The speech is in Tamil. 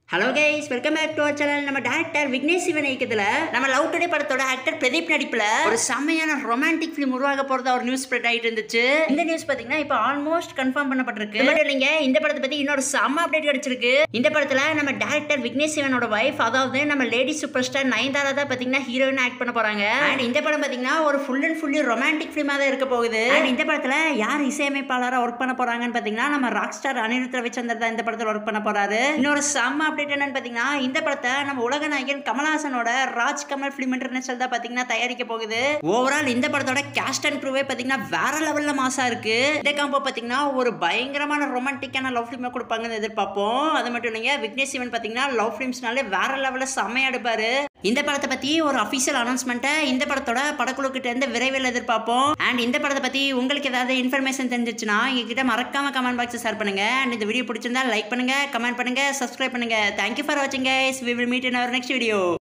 hello guys welcome back to our channel நம்ம டேரக்டர் விக்னேஷ் சிவன் இயக்கத்தில் நம்ம லவ் டுடே படத்தோட ஆக்டர் பிரதீப் நடிப்பில் ஒரு செம்மையான ரொமான்டிக் ஃபிலிம் உருவாக போகிறதா ஒரு நியூஸ் ஸ்ப்ரெட் ஆகிட்டு இருந்துச்சு இந்த நியூஸ் பார்த்தீங்கன்னா இப்போ ஆல்மோஸ்ட் கன்ஃபார்ம் பண்ணப்பட்டிருக்கு இது மட்டும் இல்லைங்க இந்த படத்தை பற்றி இன்னொரு செம்ம அப்டேட் கிடைச்சிருக்கு இந்த படத்தில் நம்ம டேரக்டர் விக்னேஷ் சிவனோட வைஃப் அதாவது நம்ம லேடி சூப்பர் ஸ்டார் நயன்தாரா தான் பார்த்தீங்கன்னா ஹீரோயின் ஆக்ட் பண்ண போகிறாங்க அண்ட் இந்த படம் பார்த்தீங்கன்னா ஒரு ஃபுல் அண்ட் ஃபுல்லி ரொமான்டிக் ஃபிலிமாக தான் இருக்க போகுது அண்ட் இந்த படத்தில் யார் இசையமைப்பாளராக ஒர்க் பண்ண போகிறாங்கன்னு பார்த்தீங்கன்னா நம்ம ராக் ஸ்டார் அனிருத் ரவிச்சந்தர் தான் இந்த படத்தில் ஒர்க் பண்ண போகிறாரு இன்னொரு செம்ம அப்டேட் என்னன்னு பார்த்தீங்கன்னா இந்த படத்தை நம்ம உலக நாயகன் கமல்ஹாசனோட ராஜ் கமல் ஃபிலிம் இன்டர்நேஷனல் தான் பார்த்தீங்கன்னா தயாரிக்க போகுது ஓவரால் இந்த படத்தோட கேஸ்ட் அண்ட் க்ரூவே பார்த்தீங்கன்னா வேற லெவலில் மாசா இருக்கு இந்த காம்போ பார்த்தீங்கன்னா ஒரு பயங்கரமான ரொமான்டிக்கான லவ் ஃபிலிமை கொடுப்பாங்கன்னு எதிர்பார்ப்போம் அது மட்டும் இல்லைங்க விக்னேஷ் சிவன் பார்த்தீங்கன்னா லவ் ஃபிலிம்ஸ்னாலே வேற லெவலில் செம்மையா எடுப்பாரு இந்த படத்தை பத்தி ஒரு அஃபிஷியல் அனௌன்ஸ்மெண்ட்டை இந்த படத்தோட படக்குழு கிட்ட இருந்து விரைவில் எதிர்பார்ப்போம் அண்ட் இந்த படத்தை பத்தி உங்களுக்கு ஏதாவது இன்ஃபர்மேஷன் தெரிஞ்சிச்சுன்னா எங்ககிட்ட மறக்காம கமெண்ட் பாக்ஸ் ஷேர் பண்ணுங்க அண்ட் இந்த வீடியோ பிடிச்சிருந்தா லைக் பண்ணுங்க கமெண்ட் பண்ணுங்க சப்ஸ்கிரைப் பண்ணுங்க தேங்க்யூ ஃபார் வாட்சிங் guys we will meet in our next video